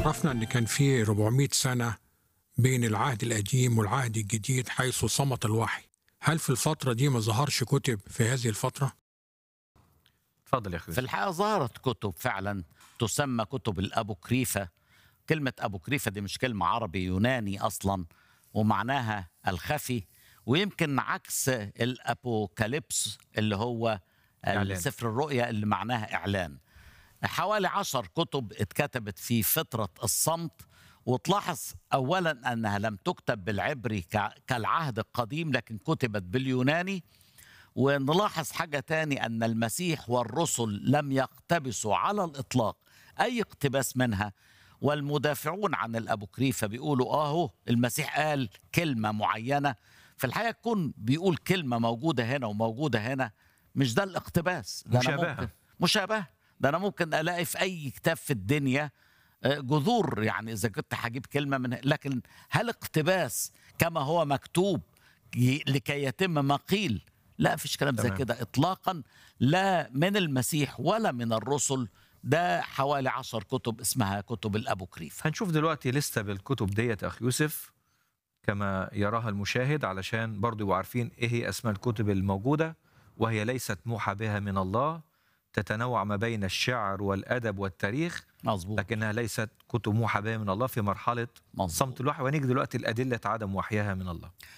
عرفنا ان كان في 400 سنه بين العهد القديم والعهد الجديد حيث صمت الوحي هل في الفتره دي ما ظهرش كتب في هذه الفتره اتفضل يا اخي في الحقيقة ظهرت كتب فعلا تسمى كتب الأبوكريفة كلمة أبوكريفة دي مش كلمة عربي يوناني أصلا ومعناها الخفي ويمكن عكس الأبوكاليبس اللي هو إعلان. سفر الرؤيا اللي معناها إعلان حوالي عشر كتب اتكتبت في فترة الصمت وتلاحظ أولا أنها لم تكتب بالعبري ك- كالعهد القديم لكن كتبت باليوناني ونلاحظ حاجة تاني أن المسيح والرسل لم يقتبسوا على الإطلاق أي اقتباس منها والمدافعون عن الأبوكريفة بيقولوا آهو المسيح قال كلمة معينة في الحقيقة يكون بيقول كلمة موجودة هنا وموجودة هنا مش ده الاقتباس ده أنا مشابهة. ممكن مشابهة ده أنا ممكن ألاقي في أي كتاب في الدنيا آه، جذور يعني إذا كنت هجيب كلمة من لكن هل اقتباس كما هو مكتوب ي- لكي يتم ما قيل لا فيش كلام زي تمام. كده اطلاقا لا من المسيح ولا من الرسل ده حوالي عشر كتب اسمها كتب الابوكريف هنشوف دلوقتي لسه بالكتب ديت يا اخ يوسف كما يراها المشاهد علشان برضو يبقوا عارفين ايه هي اسماء الكتب الموجوده وهي ليست موحى بها من الله تتنوع ما بين الشعر والادب والتاريخ مظبوط لكنها ليست كتب موحى بها من الله في مرحله مظبوط. صمت الوحي ونيجي دلوقتي الادله عدم وحيها من الله